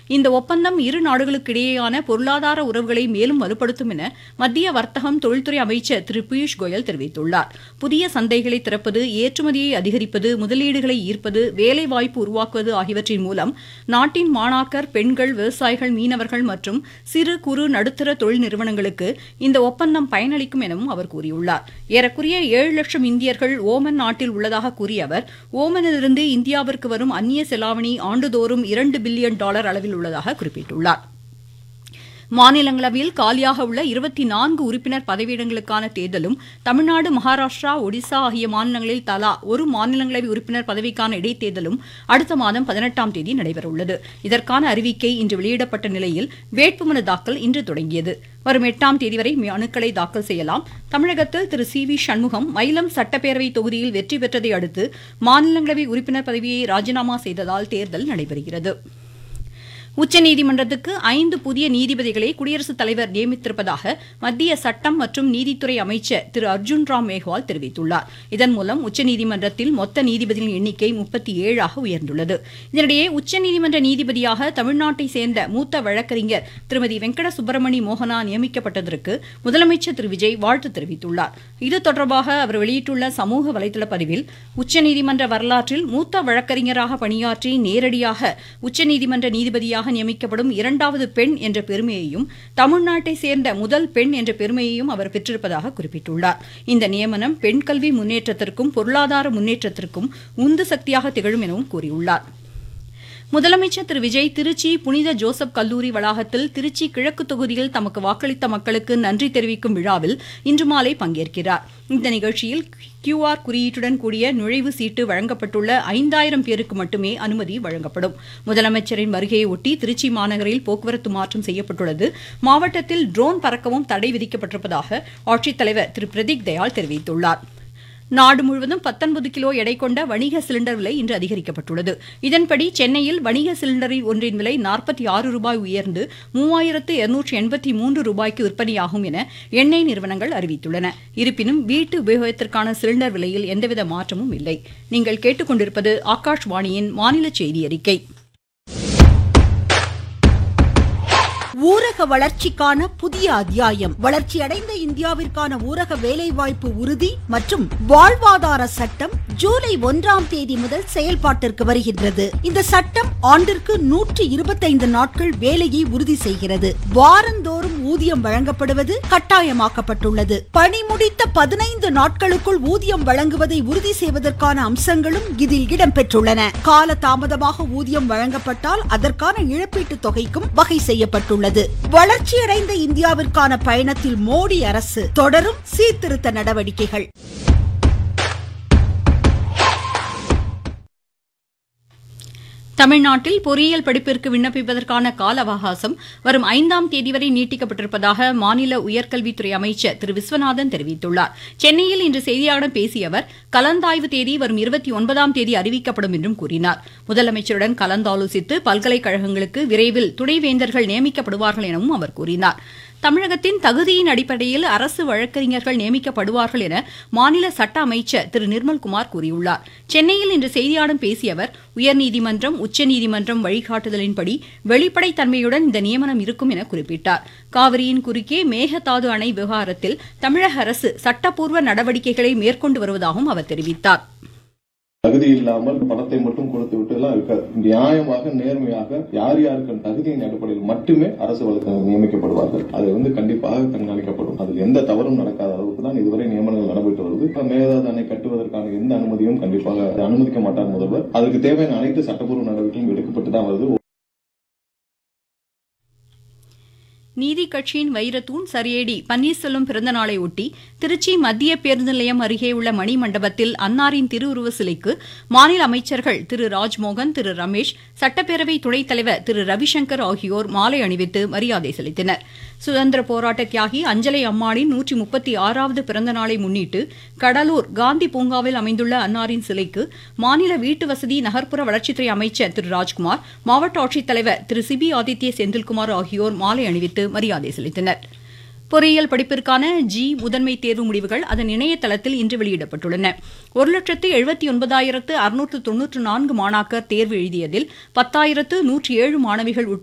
இந்த ஒப்பந்தம் இரு நாடுகளுக்கிடையேயான பொருளாதார உறவுகளை மேலும் வலுப்படுத்தும் என மத்திய வர்த்தகம் தொழில்துறை அமைச்சர் திரு பியூஷ் கோயல் தெரிவித்துள்ளார் புதிய சந்தைகளை திறப்பது ஏற்றுமதியை அதிகரிப்பது முதலீடுகளை ஈர்ப்பது வேலைவாய்ப்பு உருவாக்குவது ஆகியவற்றின் மூலம் நாட்டின் மாணாக்கர் பெண்கள் விவசாயிகள் மீனவர்கள் மற்றும் சிறு குறு நடுத்தர தொழில் நிறுவனங்களுக்கு இந்த ஒப்பந்தம் பயனளிக்கும் எனவும் அவர் கூறியுள்ளார் ஏறக்குறைய ஏழு லட்சம் இந்தியர்கள் ஓமன் நாட்டில் உள்ளதாக கூறிய அவர் ஓமனிலிருந்து இந்தியாவிற்கு வரும் அந்நிய செலாவணி ஆண்டுதோறும் இரண்டு பில்லியன் டாலர் அளவில் உள்ளதாக குறிப்பிட்டுள்ளார் மாநிலங்களவையில் காலியாக உள்ள இருபத்தி நான்கு உறுப்பினர் பதவியிடங்களுக்கான தேர்தலும் தமிழ்நாடு மகாராஷ்டிரா ஒடிசா ஆகிய மாநிலங்களில் தலா ஒரு மாநிலங்களவை உறுப்பினர் பதவிக்கான இடைத்தேர்தலும் அடுத்த மாதம் பதினெட்டாம் தேதி நடைபெறவுள்ளது இதற்கான அறிவிக்கை இன்று வெளியிடப்பட்ட நிலையில் வேட்புமனு தாக்கல் இன்று தொடங்கியது வரும் எட்டாம் தேதி வரை மனுக்களை தாக்கல் செய்யலாம் தமிழகத்தில் திரு சி வி சண்முகம் மயிலம் சட்டப்பேரவை தொகுதியில் வெற்றி பெற்றதை அடுத்து மாநிலங்களவை உறுப்பினர் பதவியை ராஜினாமா செய்ததால் தேர்தல் நடைபெறுகிறது உச்சநீதிமன்றத்துக்கு ஐந்து புதிய நீதிபதிகளை குடியரசுத் தலைவர் நியமித்திருப்பதாக மத்திய சட்டம் மற்றும் நீதித்துறை அமைச்சர் திரு அர்ஜுன் ராம் மேஹ்வால் தெரிவித்துள்ளார் இதன் மூலம் உச்சநீதிமன்றத்தில் மொத்த நீதிபதிகளின் எண்ணிக்கை முப்பத்தி ஏழாக உயர்ந்துள்ளது இதனிடையே உச்சநீதிமன்ற நீதிபதியாக தமிழ்நாட்டை சேர்ந்த மூத்த வழக்கறிஞர் திருமதி வெங்கட சுப்பிரமணி மோகனா நியமிக்கப்பட்டதற்கு முதலமைச்சர் திரு விஜய் வாழ்த்து தெரிவித்துள்ளார் இது தொடர்பாக அவர் வெளியிட்டுள்ள சமூக வலைதள பதிவில் உச்சநீதிமன்ற வரலாற்றில் மூத்த வழக்கறிஞராக பணியாற்றி நேரடியாக உச்சநீதிமன்ற நீதிபதியாக நீதிபதியாக நியமிக்கப்படும் இரண்டாவது பெண் என்ற பெருமையையும் தமிழ்நாட்டை சேர்ந்த முதல் பெண் என்ற பெருமையையும் அவர் பெற்றிருப்பதாக குறிப்பிட்டுள்ளார் இந்த நியமனம் பெண் கல்வி முன்னேற்றத்திற்கும் பொருளாதார முன்னேற்றத்திற்கும் உந்து சக்தியாக திகழும் எனவும் கூறியுள்ளார் முதலமைச்சர் திரு விஜய் திருச்சி புனித ஜோசப் கல்லூரி வளாகத்தில் திருச்சி கிழக்கு தொகுதியில் தமக்கு வாக்களித்த மக்களுக்கு நன்றி தெரிவிக்கும் விழாவில் இன்று மாலை பங்கேற்கிறார் இந்த நிகழ்ச்சியில் கியூஆர் குறியீட்டுடன் கூடிய நுழைவு சீட்டு வழங்கப்பட்டுள்ள ஐந்தாயிரம் பேருக்கு மட்டுமே அனுமதி வழங்கப்படும் முதலமைச்சரின் வருகையை ஒட்டி திருச்சி மாநகரில் போக்குவரத்து மாற்றம் செய்யப்பட்டுள்ளது மாவட்டத்தில் ட்ரோன் பறக்கவும் தடை விதிக்கப்பட்டிருப்பதாக ஆட்சித்தலைவர் திரு பிரதீக் தயாள் தெரிவித்துள்ளார் நாடு முழுவதும் பத்தொன்பது கிலோ எடை கொண்ட வணிக சிலிண்டர் விலை இன்று அதிகரிக்கப்பட்டுள்ளது இதன்படி சென்னையில் வணிக சிலிண்டரில் ஒன்றின் விலை நாற்பத்தி ஆறு ரூபாய் உயர்ந்து மூவாயிரத்து இருநூற்றி எண்பத்தி மூன்று ரூபாய்க்கு விற்பனையாகும் என எண்ணெய் நிறுவனங்கள் அறிவித்துள்ளன இருப்பினும் வீட்டு உபயோகத்திற்கான சிலிண்டர் விலையில் எந்தவித மாற்றமும் இல்லை நீங்கள் கேட்டுக்கொண்டிருப்பது ஆகாஷ்வாணியின் மாநில செய்தி அறிக்கை ஊரக வளர்ச்சிக்கான புதிய அத்தியாயம் வளர்ச்சியடைந்த இந்தியாவிற்கான ஊரக வேலைவாய்ப்பு உறுதி மற்றும் வாழ்வாதார சட்டம் ஜூலை ஒன்றாம் தேதி முதல் செயல்பாட்டிற்கு வருகின்றது இந்த சட்டம் ஆண்டிற்கு நூற்றி இருபத்தைந்து நாட்கள் வேலையை உறுதி செய்கிறது வாரந்தோறும் ஊதியம் வழங்கப்படுவது கட்டாயமாக்கப்பட்டுள்ளது பணி முடித்த பதினைந்து நாட்களுக்குள் ஊதியம் வழங்குவதை உறுதி செய்வதற்கான அம்சங்களும் இதில் இடம்பெற்றுள்ளன கால தாமதமாக ஊதியம் வழங்கப்பட்டால் அதற்கான இழப்பீட்டுத் தொகைக்கும் வகை செய்யப்பட்டுள்ளது உள்ளது வளர்ச்சியடைந்த இந்தியாவிற்கான பயணத்தில் மோடி அரசு தொடரும் சீர்திருத்த நடவடிக்கைகள் தமிழ்நாட்டில் பொறியியல் படிப்பிற்கு விண்ணப்பிப்பதற்கான கால அவகாசம் வரும் ஐந்தாம் தேதி வரை நீட்டிக்கப்பட்டிருப்பதாக மாநில உயர்கல்வித்துறை அமைச்சர் திரு விஸ்வநாதன் தெரிவித்துள்ளார் சென்னையில் இன்று செய்தியாளர்களிடம் பேசிய அவர் கலந்தாய்வு தேதி வரும் இருபத்தி ஒன்பதாம் தேதி அறிவிக்கப்படும் என்றும் கூறினார் முதலமைச்சருடன் கலந்தாலோசித்து பல்கலைக்கழகங்களுக்கு விரைவில் துணைவேந்தர்கள் நியமிக்கப்படுவார்கள் எனவும் அவர் கூறினார் தமிழகத்தின் தகுதியின் அடிப்படையில் அரசு வழக்கறிஞர்கள் நியமிக்கப்படுவார்கள் என மாநில சட்ட அமைச்சர் திரு நிர்மல்குமார் கூறியுள்ளார் சென்னையில் இன்று செய்தியாளர்களிடம் பேசிய அவர் உயர்நீதிமன்றம் உச்சநீதிமன்றம் வழிகாட்டுதலின்படி வெளிப்படைத்தன்மையுடன் இந்த நியமனம் இருக்கும் என குறிப்பிட்டார் காவிரியின் குறுக்கே மேகதாது அணை விவகாரத்தில் தமிழக அரசு சட்டப்பூர்வ நடவடிக்கைகளை மேற்கொண்டு வருவதாகவும் அவர் தெரிவித்தார் தகுதி இல்லாமல் பணத்தை மட்டும் கொடுத்து விட்டு எல்லாம் இருக்காது நியாயமாக நேர்மையாக யார் யாருக்கு தகுதியின் அடிப்படையில் மட்டுமே அரசு வழக்கறிஞர் நியமிக்கப்படுவார்கள் அது வந்து கண்டிப்பாக கண்காணிக்கப்படும் அதில் எந்த தவறும் நடக்காத அளவுக்கு தான் இதுவரை நியமனங்கள் நடைபெற்று வருது மேகதாது அணை கட்டுவதற்கான எந்த அனுமதியும் கண்டிப்பாக அனுமதிக்க மாட்டார் முதல்வர் அதற்கு தேவையான அனைத்து சட்டப்பூர்வ நடவடிக்கையும் எடுக்கப்பட்டு தான் வருது நீதி கட்சியின் வைரத்தூண் சரியேடி பன்னீர்செல்வம் பிறந்த நாளை ஒட்டி திருச்சி மத்திய பேருந்து நிலையம் அருகே உள்ள மணிமண்டபத்தில் அன்னாரின் திருவுருவ சிலைக்கு மாநில அமைச்சர்கள் திரு ராஜ்மோகன் திரு ரமேஷ் சட்டப்பேரவை துணைத் தலைவர் திரு ரவிசங்கர் ஆகியோர் மாலை அணிவித்து மரியாதை செலுத்தினர் சுதந்திர போராட்ட தியாகி அஞ்சலை அம்மாளின் நூற்றி முப்பத்தி ஆறாவது பிறந்த நாளை முன்னிட்டு கடலூர் காந்தி பூங்காவில் அமைந்துள்ள அன்னாரின் சிலைக்கு மாநில வீட்டு வசதி நகர்ப்புற வளர்ச்சித்துறை அமைச்சர் திரு ராஜ்குமார் மாவட்ட ஆட்சித்தலைவர் திரு சிபி ஆதித்ய செந்தில்குமார் ஆகியோர் மாலை அணிவித்து மரியாதை செலுத்தினர் பொறியியல் படிப்பிற்கான ஜி முதன்மை தேர்வு முடிவுகள் அதன் இணையதளத்தில் இன்று வெளியிடப்பட்டுள்ளன ஒரு லட்சத்து எழுபத்தி ஒன்பதாயிரத்து அறுநூற்று தொன்னூற்று நான்கு மாணாக்கர் தேர்வு எழுதியதில் பத்தாயிரத்து நூற்றி ஏழு மாணவிகள் உட்பட